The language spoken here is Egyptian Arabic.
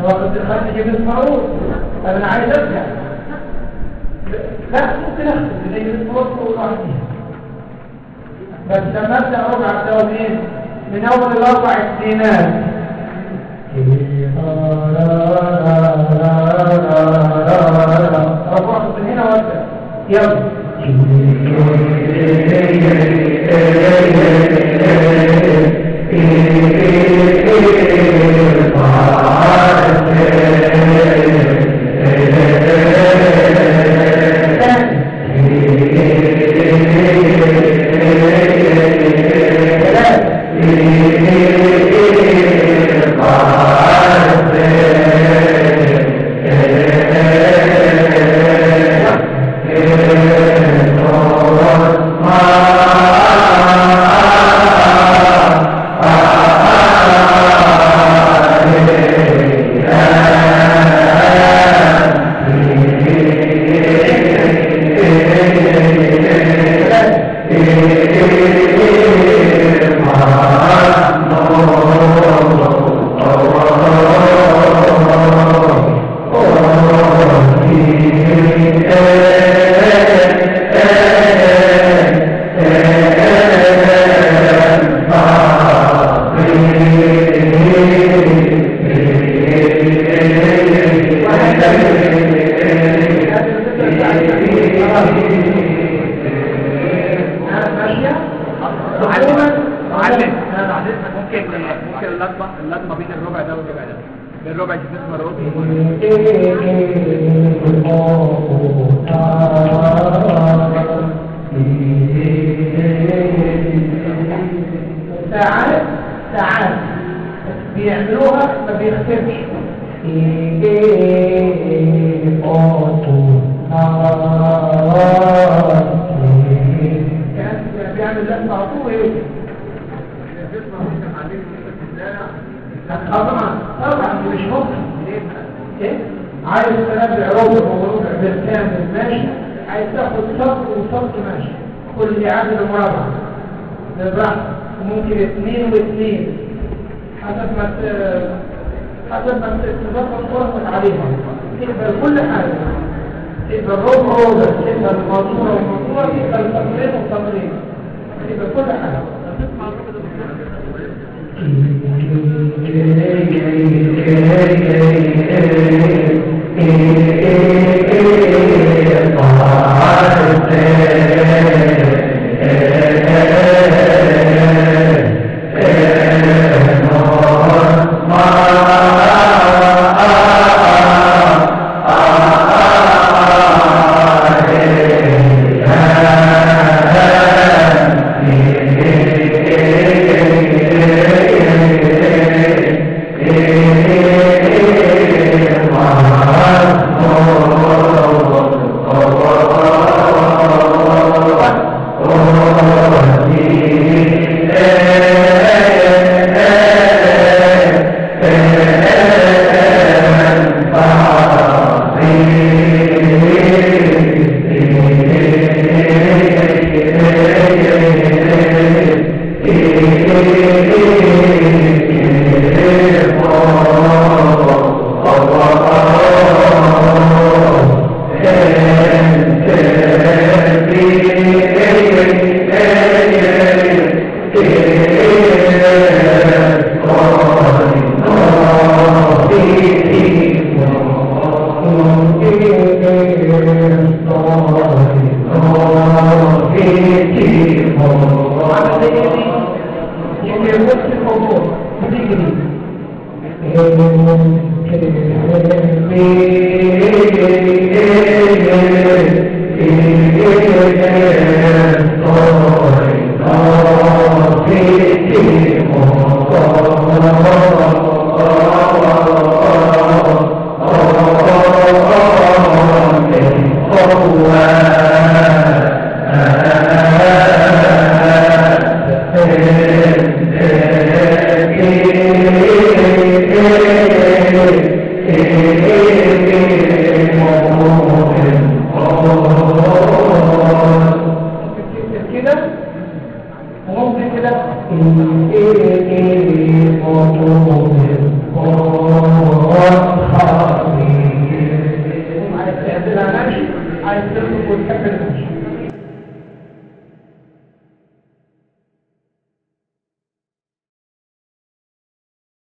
واخد خدت جبس معروف طب انا عايز ارجع لا ممكن اخد زي جبس معروف لوحديها بس لما ابدا ربع الدوام ايه من اول الاربع سنينات رفعت من هنا وابدا يلا ماشية عموما معلم انا بعد اذنك ممكن ممكن اللطمه اللطمه بين الربع ده والربع ده بين الربع جسم مرات ساعات ساعات بيعملوها ما بيختمش كان بيعمل لفة على طول ايه طبعا طبعا مش ممكن ايه عايز تنبع ربع وربع بالكامل ماشي عايز تاخد سطر وسطر ماشي كل اعادة المربع بالراحة ممكن اثنين واثنين حسب ما ت- حسب ما تتظبط فرصك عليها تقبل كل حاجة تقبل ربع ربع تقبل المنصورة والمنصورة تقبل تمرين وتمرين تقبل كل حاجة عمل زي دي يمكن نفس الموضوع بتجري كده وممكن كده وتحب